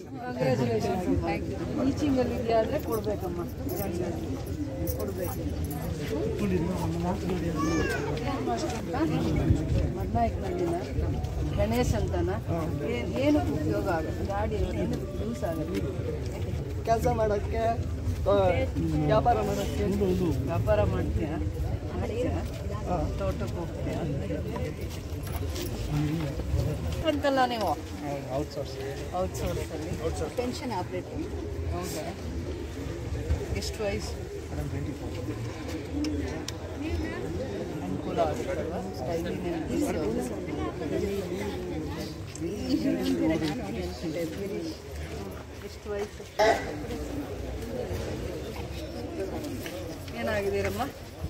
Congratulation thank you ಟೀಚಿಂಗಲ್ಲಿ ಇದೆಯಾ ಅಂದರೆ ಕೊಡಬೇಕಮ್ಮ ಕೊಡಬೇಕು ಮಡ್ನಾಯಕನಲ್ಲಿನ ಗಣೇಶ್ ಅಂತನ ಏನು ಏನು ಉಪಯೋಗ ಆಗುತ್ತೆ ಗಾಡಿ ಏನು ಯೂಸ್ ಆಗುತ್ತೆ ಕೆಲಸ ಮಾಡೋಕ್ಕೆ ಆ, ವ್ಯಾಪಾರ ಮಾಡೋಕ್ಕೆ ವ್ಯಾಪಾರ ಮಾಡ್ತೀಯಾ ಮಾಡ್ತೀಯಾ ತೋಟಕ್ಕೆ ಹೋಗ್ತೀಯಾ ಅಂತಲ್ಲ ನೀವು ಔಟ್ಸೋರ್ಸ್ ಔಟ್ಸೋರ್ಸಲ್ಲಿ ಪೆನ್ಷನ್ ಆಪ್ರೇಟರ್ ಹೌದಾ ಎಷ್ಟು ವಯಸ್ಸು ಅನುಕೂಲ ಆಗುತ್ತಲ್ವಾ ಸ್ಟೈಲಿನ ಎಷ್ಟು ವಯಸ್ಸು ಏನಾಗಿದ್ದೀರಮ್ಮ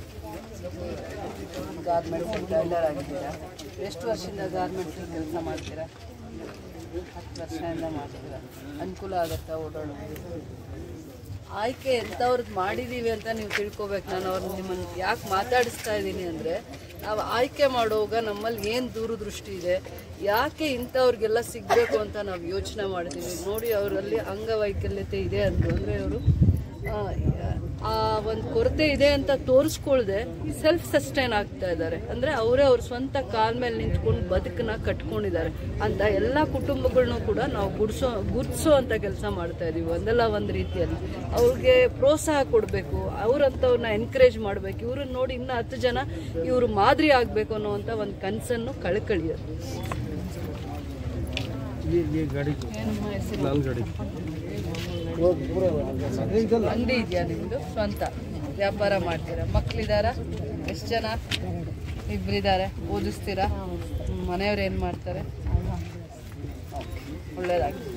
ಗಾರ್ಮೆಂಟ್ಸ್ ಟೈಲರ್ ಆಗಿದ್ದೀರಾ ಎಷ್ಟು ವರ್ಷದಿಂದ ಗಾರ್ಮೆಂಟ್ಸ್ ಕೆಲಸ ಮಾಡ್ತೀರಾ ಹತ್ತು ವರ್ಷದಿಂದ ಮಾಡ್ತೀರಾ ಅನುಕೂಲ ಆಗುತ್ತಾ ಓಡಾಡೋದು ಆಯ್ಕೆ ಎಂಥವ್ರದ್ದು ಮಾಡಿದ್ದೀವಿ ಅಂತ ನೀವು ತಿಳ್ಕೊಬೇಕು ನಾನು ಅವ್ರನ್ನ ನಿಮ್ಮನ್ನು ಯಾಕೆ ಮಾತಾಡಿಸ್ತಾ ಇದ್ದೀನಿ ಅಂದರೆ ನಾವು ಆಯ್ಕೆ ಮಾಡುವಾಗ ನಮ್ಮಲ್ಲಿ ಏನು ದೂರದೃಷ್ಟಿ ಇದೆ ಯಾಕೆ ಇಂಥವ್ರಿಗೆಲ್ಲ ಸಿಗಬೇಕು ಅಂತ ನಾವು ಯೋಚನೆ ಮಾಡ್ತೀವಿ ನೋಡಿ ಅವರಲ್ಲಿ ಅಂಗವೈಕಲ್ಯತೆ ಇದೆ ಅಂದರು ಅಂದರೆ ಅವರು ಆ ಒಂದು ಕೊರತೆ ಇದೆ ಅಂತ ತೋರಿಸ್ಕೊಳ್ದೆ ಸೆಲ್ಫ್ ಸಸ್ಟೈನ್ ಆಗ್ತಾ ಇದ್ದಾರೆ ಅಂದರೆ ಅವರೇ ಅವ್ರ ಸ್ವಂತ ಕಾಲ ಮೇಲೆ ನಿಂತ್ಕೊಂಡು ಬದುಕನ್ನ ಕಟ್ಕೊಂಡಿದ್ದಾರೆ ಅಂತ ಎಲ್ಲ ಕುಟುಂಬಗಳನ್ನೂ ಕೂಡ ನಾವು ಗುಡ್ಸೋ ಗುರ್ತಿಸೋ ಅಂತ ಕೆಲಸ ಮಾಡ್ತಾ ಇದೀವಿ ಒಂದಲ್ಲ ಒಂದು ರೀತಿಯಲ್ಲಿ ಅವ್ರಿಗೆ ಪ್ರೋತ್ಸಾಹ ಕೊಡಬೇಕು ಅವ್ರಂಥವ್ರನ್ನ ಎನ್ಕರೇಜ್ ಮಾಡಬೇಕು ಇವ್ರನ್ನ ನೋಡಿ ಇನ್ನೂ ಹತ್ತು ಜನ ಇವರು ಮಾದರಿ ಆಗಬೇಕು ಅನ್ನೋವಂಥ ಒಂದು ಕನಸನ್ನು ಕಳ್ಕಳಿಯೋದು ಏನಮ್ಮ ಹೆಸರು ನಾನು ಗಾಡಿ ಅಂಗಡಿ ಇದೆಯಾ ನಿಮ್ಮದು ಸ್ವಂತ ವ್ಯಾಪಾರ ಮಾಡ್ತೀರಾ ಮಕ್ಕಳಿದಾರಾ ಎಷ್ಟು ಜನ ಇಬ್ಬರಿದ್ದಾರೆ ಓದಿಸ್ತೀರಾ ಹ್ಮ್, ಮನೆಯವ್ರು ಏನು ಮಾಡ್ತಾರೆ ಒಳ್ಳೇದಾಗ್ತದೆ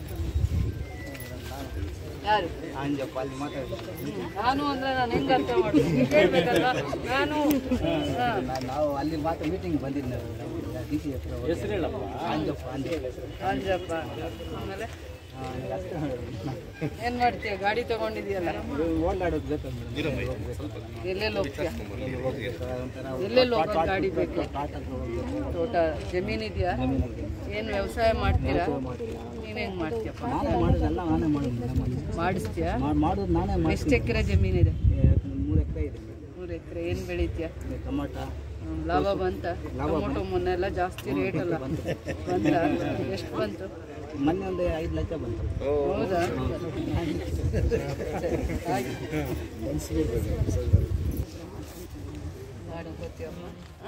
ಯಾರು ಅಂಜಪ್ಪ ಅಲ್ಲಿ ಮಾತಾಡಿ ಹ್ಮ್, ನಾನು ಅಂದ್ರೆ ನಾನು ಹೆಂಗೆ ಅರ್ಥ ಮಾಡ್ತೀನಿ ಕೇಳ್ಬೇಕಲ್ವಾ ನಾನು ಹಾ. ನಾವು ಅಲ್ಲಿ ಮಾತ್ರ ಮೀಟಿಂಗ್ ಬಂದಿದ್ದು ಡಿ ಸಿ ಹತ್ರ ಹೆಸರು ಹೇಳಪ್ಪ ಅಂಜಪ್ಪ ಅಂಜಪ್ಪ ಆಮೇಲೆ ಏನು ಮಾಡ್ತೀಯ ಗಾಡಿ ತಗೊಂಡಿದ್ಯಲ್ಲ ಓಡಾಡೋದು ಬೇಕು ಎಲ್ಲೆಲ್ಲಿ ಹೋಗ್ತೀಯ ಎಲ್ಲೆಲ್ಲಿ ಹೋಗೋ ಗಾಡಿ ಬೇಕು ತೋಟ ಜಮೀನ್ ಇದೆಯಾ ಏನು ವ್ಯವಸಾಯ ಮಾಡ್ತೀರಾ ನೀನು ಹೆಂಗೆ ಮಾಡ್ತೀಯಪ್ಪ ನಾನೇ ಮಾಡೋದೆಲ್ಲ ನಾನೇ ಮಾಡೋದು ಮಾಡಿಸ್ತೀಯಾ ಮಾಡೋದು ನಾನೇ ಮಾಡಿ ಎಷ್ಟು ಎಕರೆ ಜಮೀನಿದೆ ಮೂರು ಎಕರೆ ಇದೆ ಮೂರು ಎಕರೆ ಏನು ಬೆಳಿತೀಯ ಟೊಮಾಟ ಹ್ಮ್, ಲಾಭ ಬಂತ ಟೊಮೊಟೊ ಮೊನ್ನೆ ಎಲ್ಲ ಜಾಸ್ತಿ ರೇಟ್ ಅಲ್ಲ ಬಂತ ಎಷ್ಟು ಬಂತು ಮೊನ್ನೆ ಒಂದು ಐದು ಲಕ್ಷ ಬಂತು ಹೌದಾ ಸರಿ, ಆಯ್ತು. ಮಾಡು ಗೊತ್ತಿಯಮ್ಮ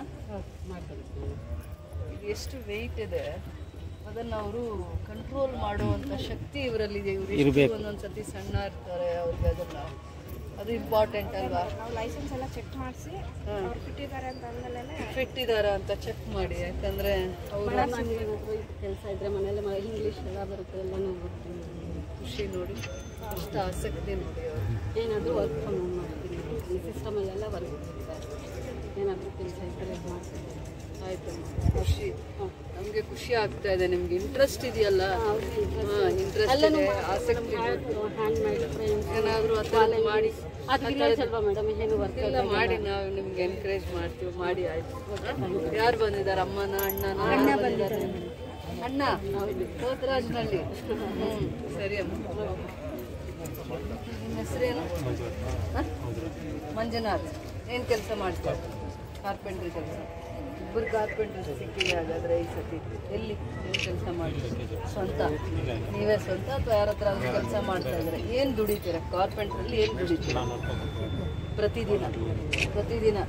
ಇದು ಎಷ್ಟು ವೆಯ್ಟ್ ಇದೆ ಅದನ್ನು ಅವರು ಕಂಟ್ರೋಲ್ ಮಾಡುವಂಥ ಶಕ್ತಿ ಇವರಲ್ಲಿದೆ ಇವರು ಒಂದೊಂದ್ಸತಿ ಸಣ್ಣ ಇರ್ತಾರೆ ಅವ್ರಿಗೆ ಅದೆಲ್ಲ ಅದು ಇಂಪಾರ್ಟೆಂಟ್ ಅಲ್ವಾ ನಾವು ಲೈಸೆನ್ಸ್ ಎಲ್ಲ ಚೆಕ್ ಮಾಡಿಸಿ ಅವ್ರು ಬಿಟ್ಟಿದ್ದಾರೆ ಅಂತ ಅಂದಮೇಲೆ ಫಿಟ್ ಇದ್ದಾರಾ ಅಂತ ಚೆಕ್ ಮಾಡಿ ಯಾಕಂದ್ರೆ ಅವರು ಕೆಲಸ ಇದ್ರೆ ಮನೇಲಿ ಇಂಗ್ಲೀಷ್ ಎಲ್ಲ ಬರುತ್ತೆ ಎಲ್ಲನೂ ಬರುತ್ತೆ ಖುಷಿ ನೋಡಿ ಅಷ್ಟು ಆಸಕ್ತಿ ನೋಡಿ ಅವರು ಏನಾದರೂ ವರ್ಕ್ ಫ್ರಮ್ ಹೋಮ್ ಮಾಡ್ತೀನಿ ಈ ಸಿಸ್ಟಮಲ್ಲೆಲ್ಲ ವರ್ಕ್ ಮಾಡ್ತಾರೆ ಏನಾದರೂ ಕೆಲಸ ಇದ್ದರೆ ಮಾಡ್ತೀನಿ ಆಯ್ತು ಖುಷಿ ನಮಗೆ ಖುಷಿ ಆಗ್ತಾ ಇದೆ ನಿಮ್ಗೆ ಇಂಟ್ರೆಸ್ಟ್ ಇದೆಯಲ್ಲ ಇಂಟ್ರೆಸ್ಟ್ ಇದೆ ಆಸಕ್ತಿ ಇದೆ. ಹ್ಯಾಂಡ್ ಮೇಡ್ ಫ್ರೆಂಡ್ಸ್ ಏನಾದರೂ ಆ ಥರದ್ದು ಮಾಡಿ ಅದು ವಿಲೇಜ್ ಅಲ್ವಾ ಮೇಡಮ್ ಏನು ವರ್ಕ್ ಎಲ್ಲ ಮಾಡಿ ನಾವು ನಿಮ್ಗೆ ಎನ್ಕರೇಜ್ ಮಾಡ್ತೀವಿ ಮಾಡಿ ಆಯ್ತು ಯಾರು ಬಂದಿದ್ದಾರೆ ಅಮ್ಮನ ಅಣ್ಣನ ಅಣ್ಣ ಬಂದಿದ್ದಾರೆ ಅಣ್ಣ ಸೋತರಾಜ್ನಲ್ಲಿ ಹ್ಞೂ ಸರಿ ಅಮ್ಮ ನಿಮ್ಮ ಹೆಸರೇನು ಹ? ಮಂಜುನಾಥ್ ಏನು ಕೆಲಸ ಮಾಡ್ತಾರೆ ಕಾರ್ಪೆಂಟ್ರಿ ಕೆಲಸ ಇಬ್ಬರು ಕಾರ್ಪೆಂಟ್ರಿ ಸಿಕ್ಕಿದೆ ಹಾಗಾದ್ರೆ ಈ ಸತಿ ಎಲ್ಲಿ ಏನು ಕೆಲಸ ಮಾಡ್ತೀರಿ ಸ್ವಂತ ನೀವೇ ಸ್ವಂತ ಅಥವಾ ಯಾರ ಹತ್ರ ಕೆಲಸ ಮಾಡ್ತಾ ಇದ್ದಾರೆ ಏನು ದುಡಿತೀರಾ ಕಾರ್ಪೆಂಟ್ರಲ್ಲಿ ಏನು ದುಡಿತೀರಾ ಪ್ರತಿದಿನ ಪ್ರತಿದಿನ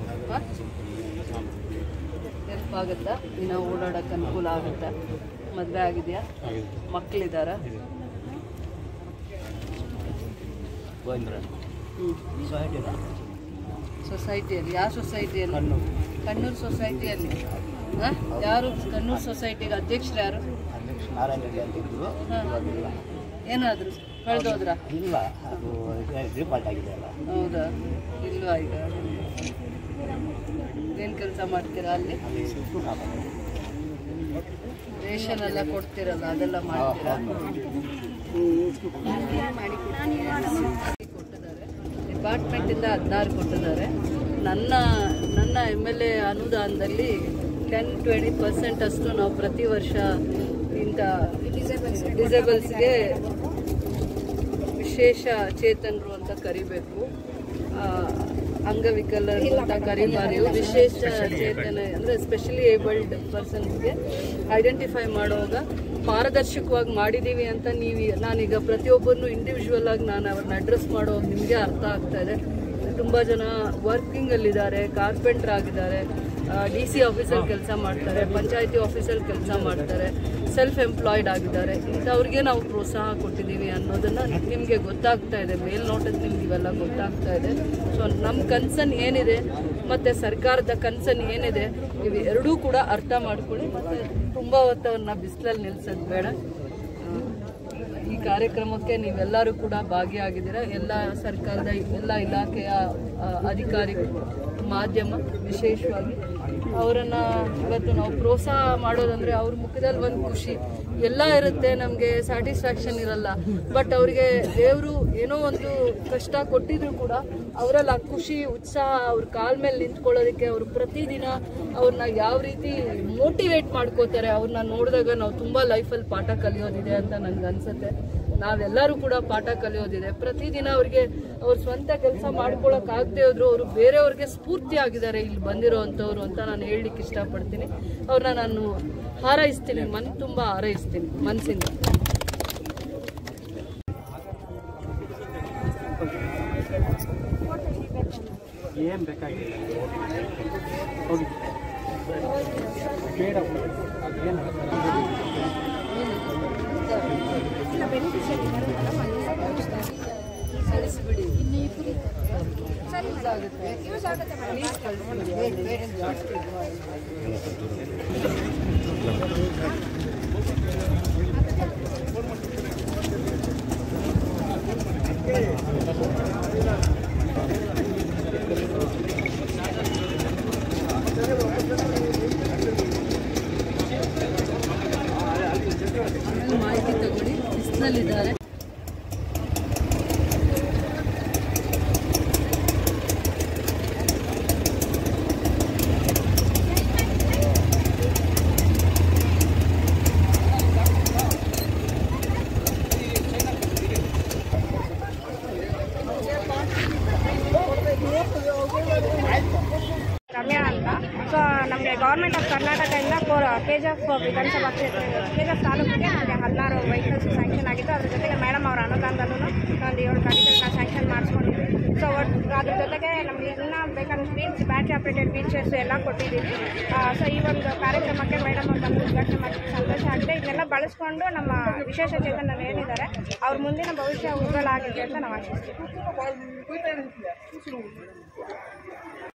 ಹೆಲ್ಪ್ ಆಗುತ್ತಾ ದಿನ ಓಡಾಡೋಕ್ಕೆ ಅನುಕೂಲ ಆಗುತ್ತಾ ಮದುವೆ ಆಗಿದೆಯಾ ಮಕ್ಕಳಿದ್ದಾರಾ ಹ್ಞೂ ಸೊಸೈಟಿಯಲ್ಲಿ ಯಾವ ಸೊಸೈಟಿಯಲ್ಲಿ ಕಣ್ಣೂರು ಸೊಸೈಟಿಯಲ್ಲಿ ಹಾಂ ಯಾರು ಕಣ್ಣೂರು ಸೊಸೈಟಿಗೆ ಅಧ್ಯಕ್ಷರು ಯಾರು ನಾರಾಯಣ ರೆಡ್ಡಿ ಅಂತ ಇದ್ರು ಇವಾಗಿಲ್ಲ ಏನಾದ್ರು ಕಳೆದೋದ್ರ ಇಲ್ಲ ಅದು ರಿಪಾರ್ಟ್ ಆಗಿದೆ ಅಲ್ಲ ಹೌದಾ ಇಲ್ವಾ ಈಗ ಏನು ಕೆಲಸ ಮಾಡ್ತೀರಾ ಅಲ್ಲಿ ಅಲ್ಲಿ ಸುಟ್ಟು ಹಾಕೋದು. ರೇಷನ್ ಎಲ್ಲ ಕೊಡ್ತೀರಲ್ಲ ಅದೆಲ್ಲ ಮಾಡ್ತೀರಾ ಕೊಟ್ಟಿದ್ದಾರೆ ಡಿಪಾರ್ಟ್ಮೆಂಟಿಂದ ಹದಿನಾರು ಕೊಟ್ಟಿದ್ದಾರೆ ನನ್ನ ನನ್ನ ಎಮ್ ಎಲ್ ಎ ಅನುದಾನದಲ್ಲಿ ಟೆನ್ ಟ್ವೆಂಟಿ ಪರ್ಸೆಂಟ್ ಅಷ್ಟು ನಾವು ಪ್ರತಿ ವರ್ಷ ಇನ್ ಇಂಥ ಡಿಸೇಬಲ್ಸ್ಗೆ ವಿಶೇಷ ಚೇತನರು ಅಂತ ಕರಿಬೇಕು ಆ, ಅಂಗವಿಕಲರು ಅಂತ ಕರಿಬಾರಿ ವಿಶೇಷ ಚೇತನ ಅಂದರೆ ಸ್ಪೆಷಲಿ ಏಬಲ್ಡ್ ಪರ್ಸನ್ಸ್ಗೆ ಐಡೆಂಟಿಫೈ ಮಾಡುವಾಗ ಪಾರದರ್ಶಕವಾಗಿ ಮಾಡಿದ್ದೀವಿ ಅಂತ ನೀವು ನಾನೀಗ ಪ್ರತಿಯೊಬ್ಬರನ್ನು ಇಂಡಿವಿಜುವಲ್ ಆಗಿ ನಾನು ಅವ್ರನ್ನ ಅಡ್ರೆಸ್ ಮಾಡುವಾಗ ನಿಮಗೆ ಅರ್ಥ ಆಗ್ತಾ ಇದೆ ತುಂಬ ಜನ ವರ್ಕಿಂಗಲ್ಲಿದ್ದಾರೆ ಕಾರ್ಪೆಂಟರ್ ಆಗಿದ್ದಾರೆ ಡಿ ಸಿ ಆಫೀಸಲ್ಲಿ ಕೆಲಸ ಮಾಡ್ತಾರೆ ಪಂಚಾಯತಿ ಆಫೀಸಲ್ಲಿ ಕೆಲಸ ಮಾಡ್ತಾರೆ ಸೆಲ್ಫ್ ಎಂಪ್ಲಾಯ್ಡ್ ಆಗಿದ್ದಾರೆ ಇಂಥವ್ರಿಗೆ ನಾವು ಪ್ರೋತ್ಸಾಹ ಕೊಟ್ಟಿದ್ದೀವಿ ಅನ್ನೋದನ್ನು ನಿಮಗೆ ಗೊತ್ತಾಗ್ತಾ ಇದೆ ಮೇಲ್ನೋಟಕ್ಕೆ ನಿಮ್ಗೆ ಇವೆಲ್ಲ ಗೊತ್ತಾಗ್ತಾ ಇದೆ ಸೊ ನಮ್ಮ ಕನ್ಸರ್ನ್ ಏನಿದೆ ಮತ್ತು ಸರ್ಕಾರದ ಕನ್ಸರ್ನ್ ಏನಿದೆ ಇವು ಎರಡೂ ಕೂಡ ಅರ್ಥ ಮಾಡ್ಕೊಳ್ಳಿ ಮತ್ತು ತುಂಬ ಹೊತ್ತು ಅವ್ರನ್ನ ಬಿಸಿಲಲ್ಲಿ ನಿಲ್ಸೋದು ಬೇಡ ಈ ಕಾರ್ಯಕ್ರಮಕ್ಕೆ ನೀವೆಲ್ಲರೂ ಕೂಡ ಭಾಗಿಯಾಗಿದ್ದೀರಾ ಎಲ್ಲ ಸರ್ಕಾರದ ಎಲ್ಲ ಇಲಾಖೆಯ ಆ, ಅಧಿಕಾರಿಗಳು ಮಾಧ್ಯಮ ವಿಶೇಷವಾಗಿ ಅವರನ್ನು ಇವತ್ತು ನಾವು ಪ್ರೋತ್ಸಾಹ ಮಾಡೋದಂದ್ರೆ ಅವ್ರ ಮುಖದಲ್ಲಿ ಒಂದು ಖುಷಿ ಎಲ್ಲ ಇರುತ್ತೆ ನಮಗೆ ಸ್ಯಾಟಿಸ್ಫ್ಯಾಕ್ಷನ್ ಇರಲ್ಲ ಬಟ್ ಅವರಿಗೆ ದೇವರು ಏನೋ ಒಂದು ಕಷ್ಟ ಕೊಟ್ಟಿದ್ರು ಕೂಡ ಅವರಲ್ಲಿ ಆ ಖುಷಿ ಉತ್ಸಾಹ ಅವ್ರ ಕಾಲ ಮೇಲೆ ನಿಂತ್ಕೊಳ್ಳೋದಕ್ಕೆ ಅವರು ಪ್ರತಿದಿನ ಅವ್ರನ್ನ ಯಾವ ರೀತಿ ಮೋಟಿವೇಟ್ ಮಾಡ್ಕೋತಾರೆ ಅವ್ರನ್ನ ನೋಡಿದಾಗ ನಾವು ತುಂಬ ಲೈಫಲ್ಲಿ ಪಾಠ ಕಲಿಯೋದಿದೆ ಅಂತ ನನಗೆ ಅನ್ಸುತ್ತೆ ನಾವೆಲ್ಲರೂ ಕೂಡ ಪಾಠ ಕಲಿಯೋದಿದೆ ಪ್ರತಿದಿನ ಅವ್ರಿಗೆ ಅವ್ರ ಸ್ವಂತ ಕೆಲಸ ಮಾಡ್ಕೊಳಕ್ ಆಗದೆ ಹೋದ್ರು ಅವರು ಬೇರೆಯವ್ರಿಗೆ ಸ್ಫೂರ್ತಿ ಆಗಿದ್ದಾರೆ ಇಲ್ಲಿ ಬಂದಿರೋ ಅಂಥವ್ರು ಅಂತ ನಾನು ಹೇಳಲಿಕ್ಕೆ ಇಷ್ಟಪಡ್ತೀನಿ ಅವ್ರನ್ನ ನಾನು ಹಾರೈಸ್ತೀನಿ ಮನ್ ತುಂಬ ಹಾರೈಸ್ತೀನಿ ಮನಸ್ಸಿಂದ ಏನು ಬೇಕಾಗಿಲ್ಲ ಹೋಗಿ ಬೇಡ ಏನು ಕಳಿಸ್ಬಿಡಿ ಯೂಸ್ ಆಗುತ್ತೆ Please ಕಳಿಸ್ಬಿಡಿ. ಆಮೇಲೆ ಮಾಹಿತಿ ತಗೊಳ್ಳಿ ಬಿಸಿನಲ್ಲಿದ್ದಾರೆ ರಮ್ಯಾ ಅಂತ ಸೊ ನಮಗೆ ಗೌರ್ಮೆಂಟ್ ಆಫ್ ಕರ್ನಾಟಕದಿಂದ ಕೆ ಜಿ ಎಫ್ ವಿಧಾನಸಭಾ ಕ್ಷೇತ್ರ ಕೆ ಜಿ ಎಫ್ ತಾಲೂಕಿಗೆ ನಮಗೆ ಹದಿನಾರು ವೆಹಿಕಲ್ಸ್ ಸ್ಯಾಂಕ್ಷನ್ ಆಗಿತ್ತು ಅದ್ರ ಜೊತೆಗೆ ಮೇಡಮ್ ಅವರ ಅನುದಾನದಲ್ಲೂ ಒಂದು ಏಳು ಗಾಡಿಗಳನ್ನ ಸ್ಯಾಂಕ್ಷನ್ ಮಾಡಿಸ್ಕೊಂಡಿದ್ವಿ ಸೊ ಒಟ್ಟು ಅದ್ರ ಜೊತೆಗೆ ನಮಗೆ ಇನ್ನೂ ಬೇಕಾದ wheels battery operated wheel chairs ಎಲ್ಲ ಕೊಟ್ಟಿದ್ದೀವಿ ಸೊ ಈ ಒಂದು ಕಾರ್ಯಕ್ರಮಕ್ಕೆ ಮೇಡಮ್ ಅವ್ರು ಬಂದು ಉದ್ಘಾಟನೆ ಮಾಡೋಕ್ಕೆ ಸಂತೋಷ ಆಗಿದೆ ಇದನ್ನೆಲ್ಲ ಬಳಸ್ಕೊಂಡು ನಮ್ಮ ವಿಶೇಷ ಚೇತನರು ಏನಿದ್ದಾರೆ ಅವ್ರ ಮುಂದಿನ ಭವಿಷ್ಯ ಉಜ್ವಲ ಆಗಿದೆ ಅಂತ ನಾವು ಆಶಿಸ್ತೀವಿ